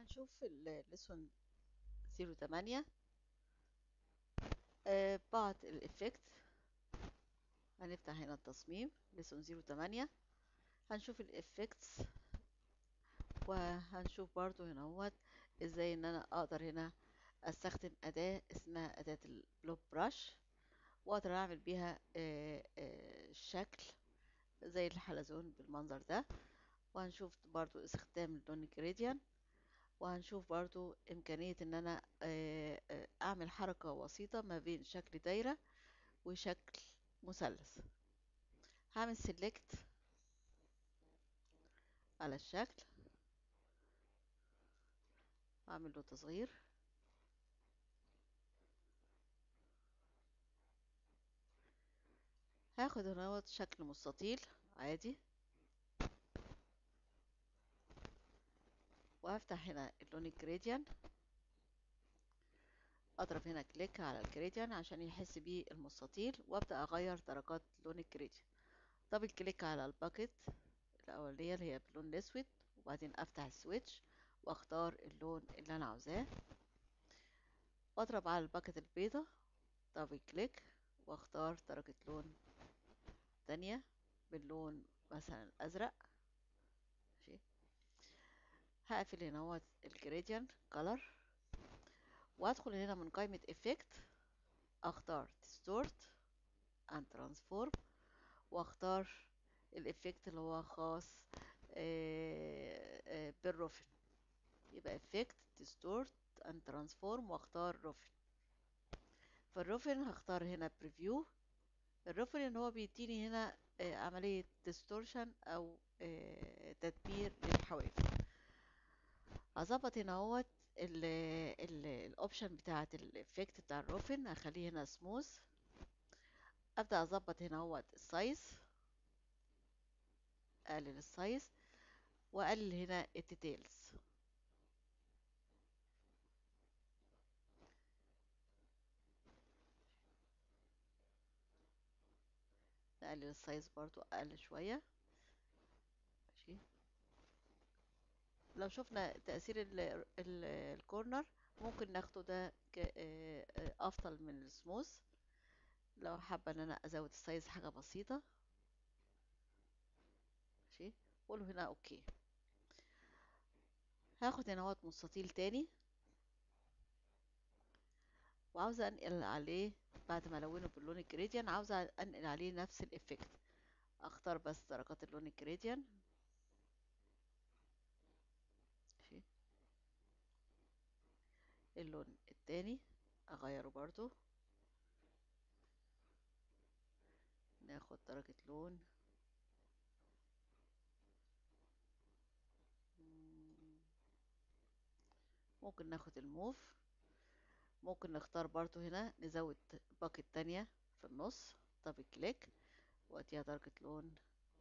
هنشوف الليسون زيرو تمانية آه بعض الإفكت هنفتح هنا التصميم ليسون زيرو تمانية هنشوف الإفكتس وهنشوف برضو هنا هوت ازاي ان انا اقدر هنا استخدم اداة اسمها اداة البلوب براش واقدر اعمل بيها آه آه شكل زي الحلزون بالمنظر ده وهنشوف برضو استخدام اللون جريديان وهنشوف برضو إمكانية إن أنا أعمل حركة وسيطة ما بين شكل دايرة وشكل مثلث هعمل سيلكت على الشكل أعمل له تصغير هاخد هنا شكل مستطيل عادي وهفتح هنا اللون الجريديان اضرب هنا كليك على الجريديان عشان يحس بيه المستطيل وابدا اغير درجات لون الجريديان دبل كليك على الباكت الاوليه اللي هي باللون الاسود وبعدين افتح السويتش واختار اللون اللي انا عاوزاه واضرب على الباكت البيضة دبل كليك واختار درجة لون تانية باللون مثلا الازرق ماشي هقفل هنا هو الجريديان كولر وادخل هنا من قائمة effect اختار distort and transform واختار الافكت اللي هو خاص بالروفن يبقى effect distort and transform واختار روفن فالروفن هختار هنا preview الروفن ان هو بيديني هنا عملية distortion او تدبير للحواف هظبط هنا اهوت الاوبشن بتاعت الافكت بتاع الروفن هخليه هنا سموث ابدا اظبط هنا اهوت السايز اقلل السايز واقلل هنا الديتيلز نقلل السايز برضو اقل شويه ماشي لو شفنا تأثير ال ال الكورنر ممكن ناخده ده أفضل من السموث لو حابة ان انا ازود السايز حاجة بسيطة ماشي قوله هنا اوكي هاخد هنا اهوت مستطيل تاني وعاوزة انقل عليه بعد ما الونه باللون الجريديان عاوزة انقل عليه نفس الافكت اختار بس درجات اللون الجريديان اللون التاني اغيره برضو ناخد درجة لون ممكن ناخد الموف ممكن نختار برضو هنا نزود باكت تانية في النص دبل كليك واديها درجة لون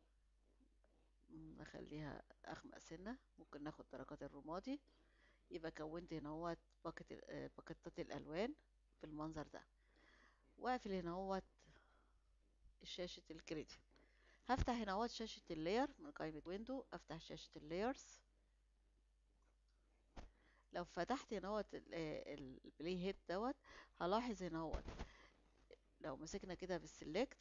نخليها اغمق سنة ممكن ناخد درجات الرمادي يبقى كونت هنا اهوت باكت باكتات الالوان بالمنظر ده واقفل هنا اهوت شاشة الكريدت هفتح هنا اهوت شاشة اللاير من قائمة ويندو افتح شاشة اللايرز لو فتحت هنا اهوت البلاي هيد دوت هلاحظ هنا اهوت لو مسكنا كده بالسلكت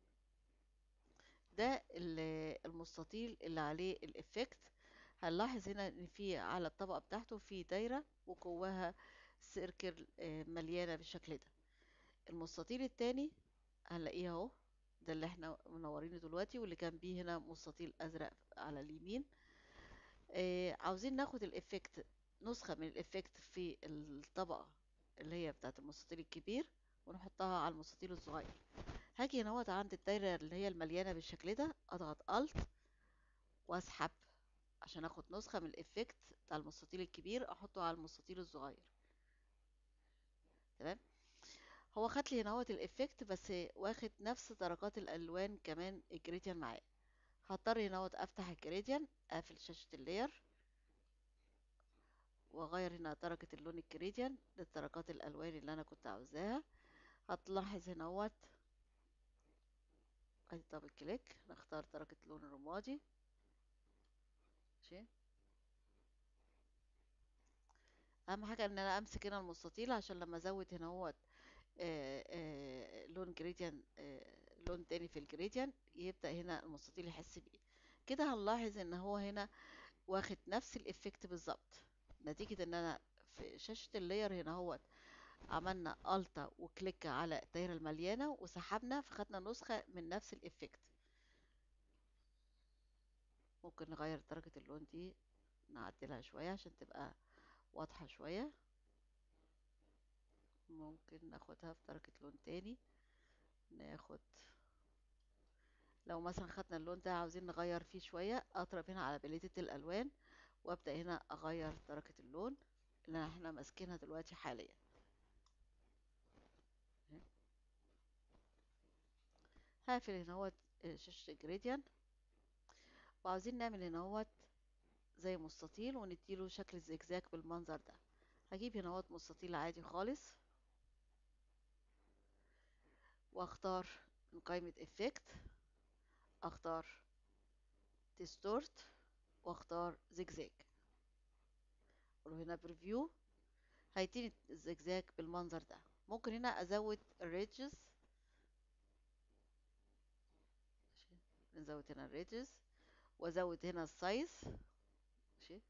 ده المستطيل اللي عليه الافكت هنلاحظ هنا ان في على الطبقة بتاعته في دايرة وجواها سيركل مليانة بالشكل ده المستطيل التاني هنلاقيه اهو ده اللي احنا منورينه دلوقتي واللي كان بيه هنا مستطيل ازرق على اليمين آه عاوزين ناخد الافكت نسخة من الافكت في الطبقة اللي هي بتاعت المستطيل الكبير ونحطها على المستطيل الصغير هاجي هنا اهوت عند الدايرة اللي هي المليانة بالشكل ده اضغط الت واسحب عشان اخد نسخة من الافكت بتاع المستطيل الكبير احطه على المستطيل الصغير تمام هو خد لي هنا اهوت الافكت بس واخد نفس درجات الالوان كمان الجريديان معاه هضطر هنا اهوت افتح الجريديان اقفل شاشة اللاير واغير هنا درجة اللون الجريديان للدرجات الالوان اللي انا كنت عاوزاها هتلاحظ هنا اهوت ادي دبل كليك نختار درجة اللون الرمادي ماشي اهم حاجه ان انا امسك هنا المستطيل عشان لما ازود هنا هو لون جريديان لون تاني في الجريديان يبدا هنا المستطيل يحس بيه كده هنلاحظ ان هو هنا واخد نفس الافكت بالظبط نتيجه ان انا في شاشه اللاير هنا هو عملنا التا وكليك على الدايره المليانه وسحبنا فخدنا نسخه من نفس الافكت ممكن نغير درجه اللون دي نعدلها شويه عشان تبقى واضحه شويه ممكن ناخدها في درجه لون تاني ناخد لو مثلا خدنا اللون ده عاوزين نغير فيه شويه اضرب هنا على بليتة الالوان وابدا هنا اغير درجه اللون اللي احنا ماسكينها دلوقتي حاليا هقفل هنا هو شاشة الجريديان وعاوزين نعمل هنا هو زي مستطيل ونديله شكل الزجزاج بالمنظر ده هجيب هنا هو مستطيل عادي خالص واختار من قائمة effect اختار distort واختار زجزاج اقول هنا بريفيو هيديني الزجزاج بالمنظر ده ممكن هنا ازود الريدجز نزود هنا الريدجز وازود هنا السايز ماشي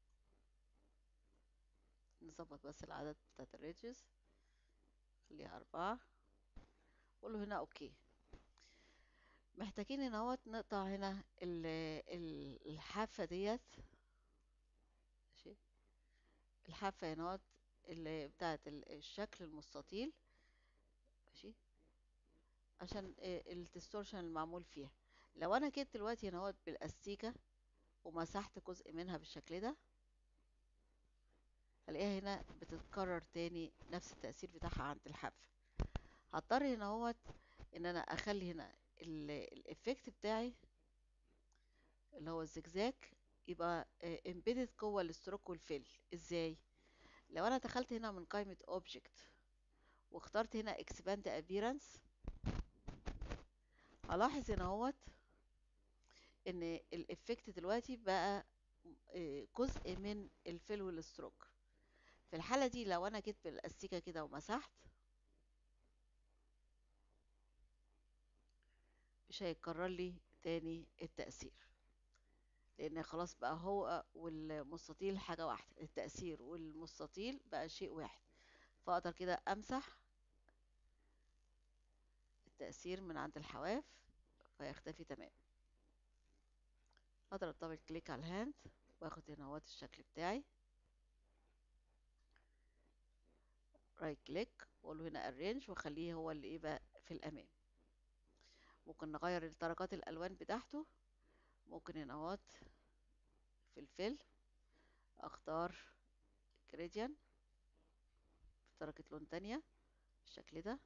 نظبط بس العدد بتاعت الريدجز خليها أربعة قول له هنا اوكي محتاجين هنا اهوت نقطع هنا الحافة ديت ماشي الحافة هنا اهوت اللي بتاعت الشكل المستطيل ماشي عشان التستورشن المعمول فيها لو انا جيت دلوقتي هنا اهوت بالاستيكة ومسحت جزء منها بالشكل ده هلاقيها هنا بتتكرر تاني نفس التأثير بتاعها عند الحافة هضطر هنا اهوت ان انا اخلي هنا الافكت بتاعي اللي هو الزجزاج يبقى امبيدد جوه الستروك والفيل ازاي لو انا دخلت هنا من قائمة اوبجكت واخترت هنا expand appearance هلاحظ هنا اهوت ان الافكت دلوقتي بقى جزء من الفيل والستروك في الحالة دي لو انا جيت بالاستيكة كده ومسحت مش هيتكرر لي تاني التأثير لان خلاص بقى هو والمستطيل حاجة واحدة التأثير والمستطيل بقى شيء واحد فاقدر كده امسح التأثير من عند الحواف فيختفي تمام اضرب دبل كليك على الهاند واخد هنا اهوت الشكل بتاعي رايت كليك واقول له هنا ارينج واخليه هو اللي ايه بقى في الامام ممكن نغير درجات الالوان بتاعته ممكن هنا اهوت في الفيل اختار جريديان في درجة لون تانية بالشكل ده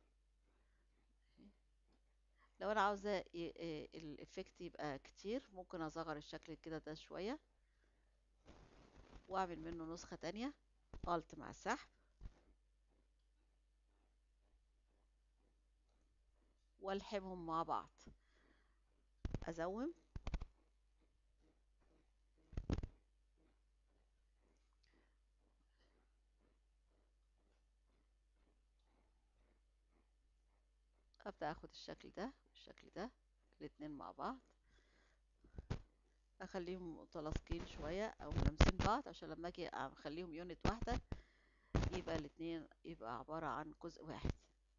لو انا عاوزة الافكت يبقى كتير ممكن اصغر الشكل كده ده شوية واعمل منه نسخة تانية الت مع السحب والحمهم مع بعض ازوم ابدا اخد الشكل ده والشكل ده الاتنين مع بعض اخليهم متلاصقين شويه او ملامسين بعض عشان لما اجي اخليهم يونت واحده يبقى الاتنين يبقى عباره عن جزء واحد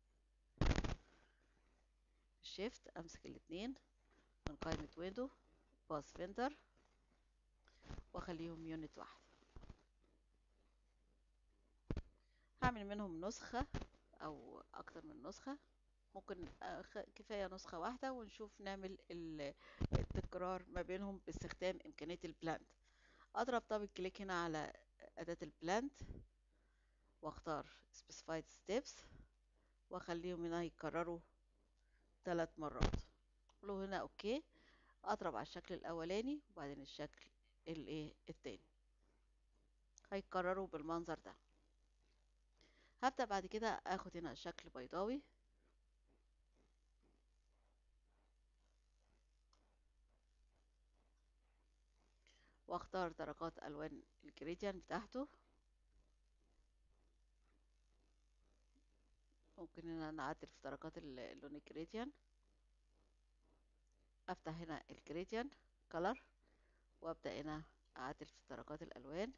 شيفت امسك الاتنين من قائمه ويندو باس فيندر واخليهم يونت واحده هعمل منهم نسخه او اكتر من نسخه ممكن كفاية نسخة واحدة ونشوف نعمل التكرار ما بينهم باستخدام إمكانية البلاند أضرب دبل كليك هنا على أداة البلاند واختار specified steps واخليهم هنا يكرروا ثلاث مرات له هنا اوكي اضرب على الشكل الاولاني وبعدين الشكل الايه التاني هيكرروا بالمنظر ده هبدأ بعد كده اخد هنا شكل بيضاوي واختار درجات الوان الجريديان بتاعته ممكن هنا نعدل في درجات ال- اللون الجريديان افتح هنا الجريديان كلر وابدأ هنا اعدل في درجات الالوان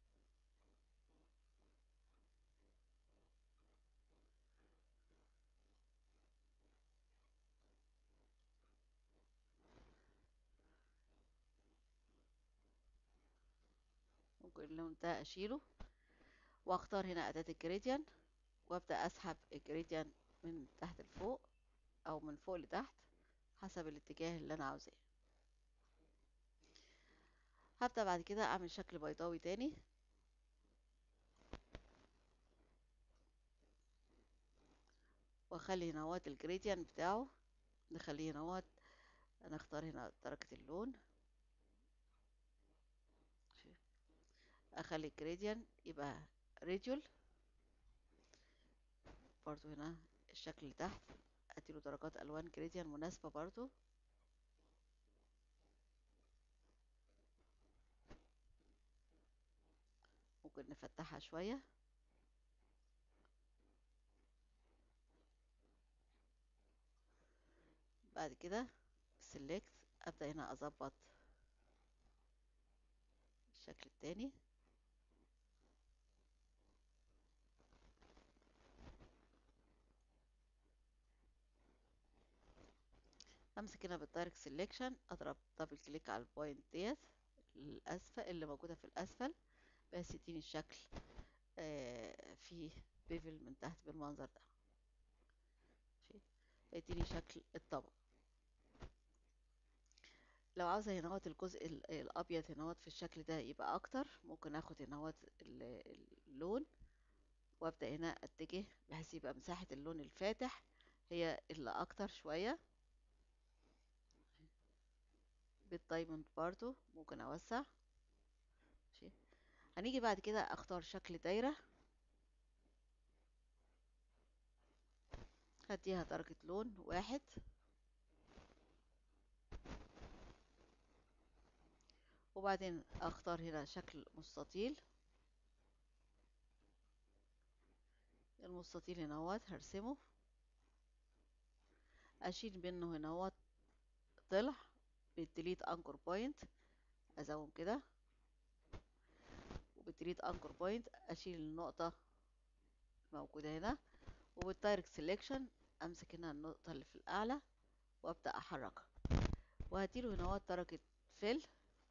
ممكن اللون ده اشيله واختار هنا اداة الجريديان وابدأ اسحب الجريديان من تحت لفوق او من فوق لتحت حسب الاتجاه اللي انا عاوزاه هبدأ بعد كده اعمل شكل بيضاوي تاني واخلي هنا اهوت الجريديان بتاعه نخليه هنا اهوت نختار هنا درجة اللون اخلي الجريديان يبقى راديول برضو هنا الشكل اللي تحت اديله درجات الوان جريديان مناسبة برضو ممكن نفتحها شوية بعد كده سيلكت ابدأ هنا اظبط الشكل التاني امسك هنا بالدايركت سيلكشن اضرب دبل كليك على البوينت ديت الاسفل اللي موجوده في الاسفل بس يديني الشكل آه فيه بيفل من تحت بالمنظر ده يديني شكل الطبق لو عاوزه هنا الجزء ال- الابيض هنا في الشكل ده يبقى اكتر ممكن اخد هنا اللون وابدا هنا اتجه بحيث يبقى مساحه اللون الفاتح هي اللي اكتر شويه بالدايموند برضو ممكن اوسع ماشي هنيجي بعد كده اختار شكل دايرة هديها درجة لون واحد وبعدين اختار هنا شكل مستطيل المستطيل هنا اهوت هرسمه اشيل منه هنا اهوت ضلع بالديليت انكر بوينت ازوم كده وبالديليت انكر بوينت اشيل النقطة الموجودة هنا وبالدايركت سيلكشن امسك هنا النقطة اللي في الاعلى وابدأ احركها وهديله هنا اهوت درجة فيل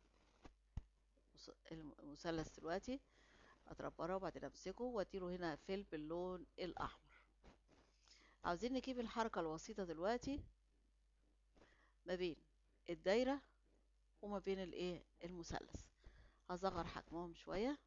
المثلث دلوقتي اضرب برا وبعدين امسكه واديله هنا فيل باللون الاحمر عاوزين نجيب الحركة الوسيطة دلوقتي ما بين الدايرة وما بين الايه المثلث هصغر حجمهم شوية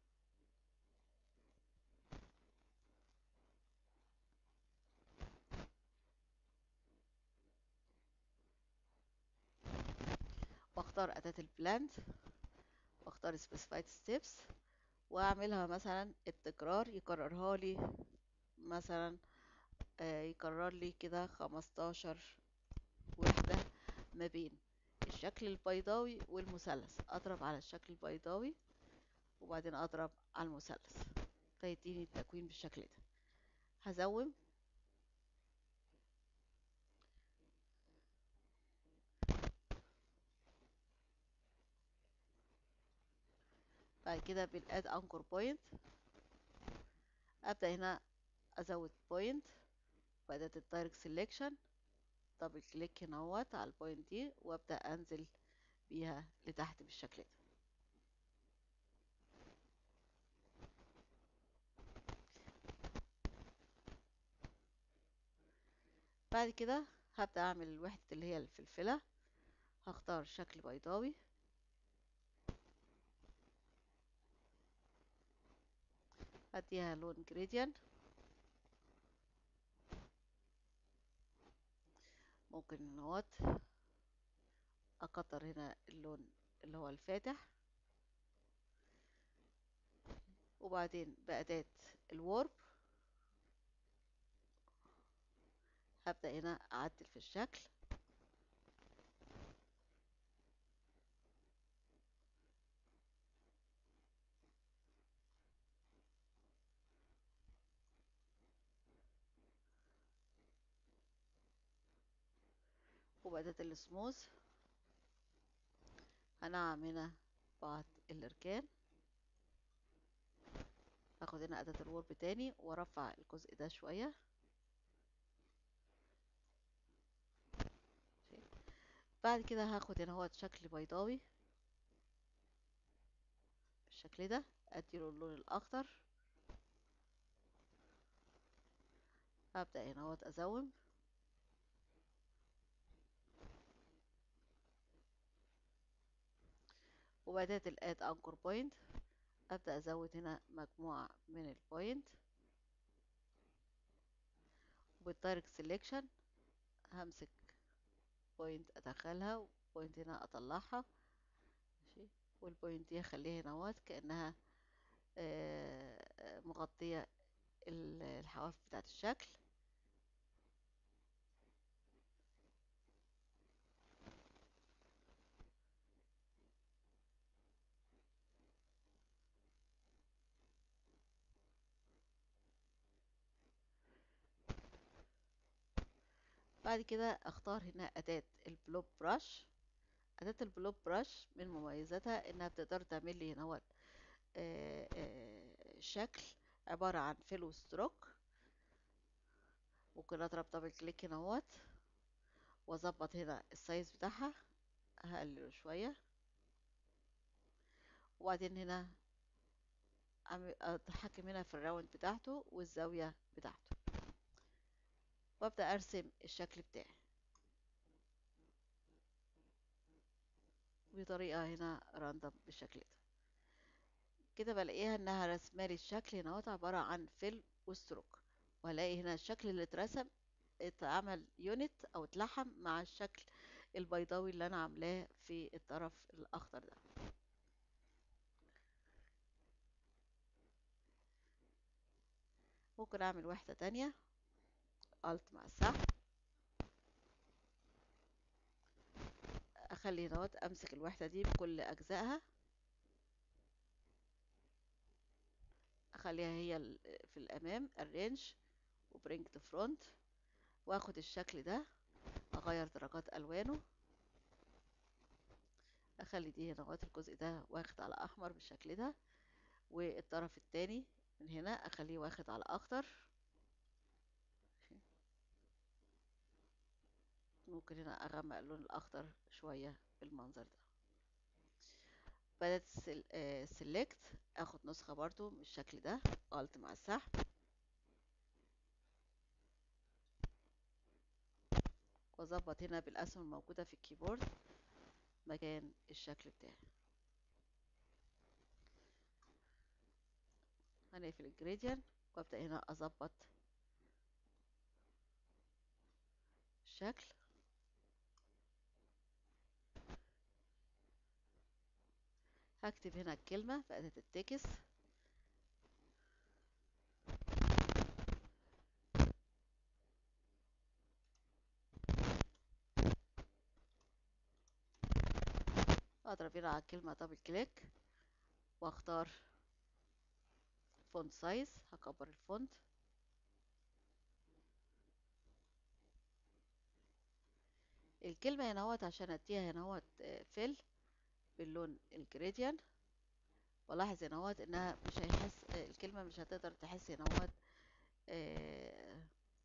واختار أداة البلاند واختار specified steps واعملها مثلا التكرار يكررها لي مثلا آه يكرر لي كده خمستاشر وحدة ما بين الشكل البيضاوي والمثلث اضرب على الشكل البيضاوي وبعدين اضرب على المثلث ده يديني التكوين بالشكل ده هزوم بعد كده بالاد انكر بوينت ابدا هنا ازود بوينت واداة الدايركت سيلكشن دبل كليك هنا اهوت على البوينت دي وابدا انزل بيها لتحت بالشكل ده بعد كده هبدأ أعمل الوحدة اللي هي الفلفلة هختار شكل بيضاوي أديها لون جريديان ممكن نوت أكتر هنا اللون اللي هو الفاتح وبعدين بأداة الورب هبدأ هنا أعدل في الشكل وبأداة السموث هنعم هنا بعض الاركان هاخد هنا أداة الورب تاني وارفع الجزء ده شوية بعد كده هاخد هنا هو شكل بيضاوي بالشكل ده اديله اللون الاخضر هبدأ هنا اهوت ازوم وبدأت الاد انكر بوينت ابدأ ازود هنا مجموعة من البوينت وبالدايركت سيلكشن همسك بوينت ادخلها وبوينت هنا اطلعها ماشي والبوينت دي اخليها هنا اهوت كأنها آه، مغطية الحواف بتاعت الشكل بعد كده اختار هنا اداة البلوب براش اداة البلوب براش من مميزاتها انها بتقدر تعمل لي هنا هو آه، آه، شكل عبارة عن فيل وستروك ممكن اضرب دبل كليك هنا اهوت واظبط هنا السايز بتاعها هقلله شوية وبعدين هنا أعمل- اتحكم هنا في الراوند بتاعته والزاوية بتاعته وابدأ ارسم الشكل بتاعي بطريقة هنا راندوم بالشكل ده كده بلاقيها انها رسمالي الشكل هنا اهوت عبارة عن فيل وستروك وهلاقي هنا الشكل اللي اترسم اتعمل يونت او اتلحم مع الشكل البيضاوي اللي انا عاملاه في الطرف الاخضر ده ممكن اعمل واحدة تانية الت مع السحب اخلي هنا اهوت امسك الوحدة دي بكل اجزائها اخليها هي ال- في الامام الرينج وبرينج تو فرونت واخد الشكل ده اغير درجات الوانه اخلي دي هنا اهوت الجزء ده واخد على احمر بالشكل ده والطرف التاني من هنا اخليه واخد على اخضر ممكن هنا اغمق اللون الاخضر شوية بالمنظر ده بدأت سيلكت اخد نسخة برضو من الشكل ده الت مع السحب واظبط هنا بالاسهم الموجودة في الكيبورد مكان الشكل بتاعي هنقفل الجريديان وابدأ هنا اظبط الشكل هكتب هنا الكلمة في أداة التكس اضرب هنا على الكلمة دبل كليك واختار فونت سايز هكبر الفونت الكلمة هنا اهوت عشان اديها هنا اهوت فيل باللون الجريديان ولاحظ هنا اهوت انها مش هيحس الكلمة مش هتقدر تحس هنا اهوت آه،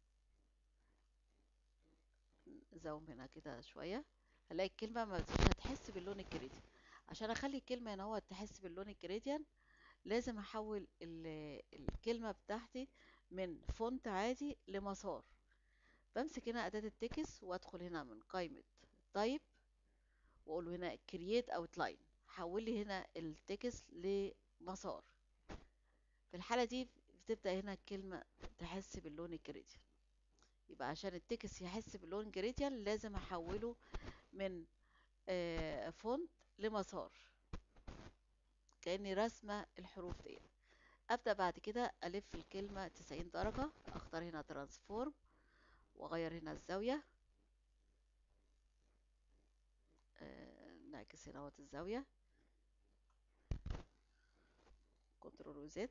زوم هنا كده شوية هلاقي الكلمة ما- مش هتحس باللون الجريديان عشان اخلي الكلمة هنا اهوت تحس باللون الجريديان لازم احول ال- الكلمة بتاعتي من فونت عادي لمسار بمسك هنا أداة التكس وادخل هنا من قائمة تايب واقول له هنا كرييت اوتلاين حول لي هنا التكس لمسار في الحالة دي بتبدأ هنا الكلمة تحس باللون الجريديان يبقى عشان التكس يحس باللون جريديان لازم احوله من آه، فونت لمسار كأني راسمة الحروف دي ابدأ بعد كده الف الكلمة 90 درجة اختار هنا ترانسفورم واغير هنا الزاوية آه، نعكس هنا اهوت الزاوية كنترول وزد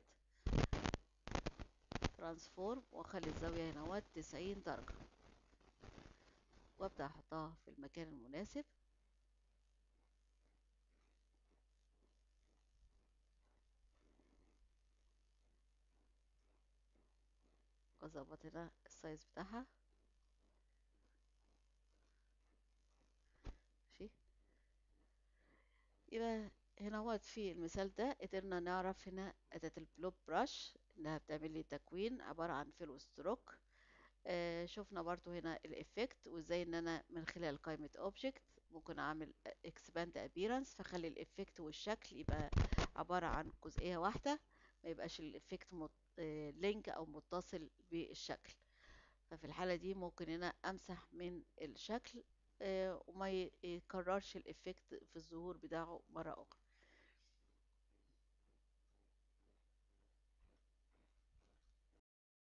ترانسفورم واخلي الزاوية هنا اهوت 90 درجة وابدأ احطها في المكان المناسب واظبط هنا السايز بتاعها ماشي يبقى هنا هو في المثال ده قدرنا نعرف هنا أداة البلوب براش إنها بتعمل لي تكوين عبارة عن فيل وستروك آه شفنا برضو هنا الإفكت وإزاي إن أنا من خلال قائمة أوبجكت ممكن أعمل expand appearance فخلي الإفكت والشكل يبقى عبارة عن جزئية واحدة ما يبقاش الإفكت مت... آه لينك أو متصل بالشكل ففي الحالة دي ممكن هنا أمسح من الشكل آه وما يكررش الإفكت في الظهور بتاعه مرة أخرى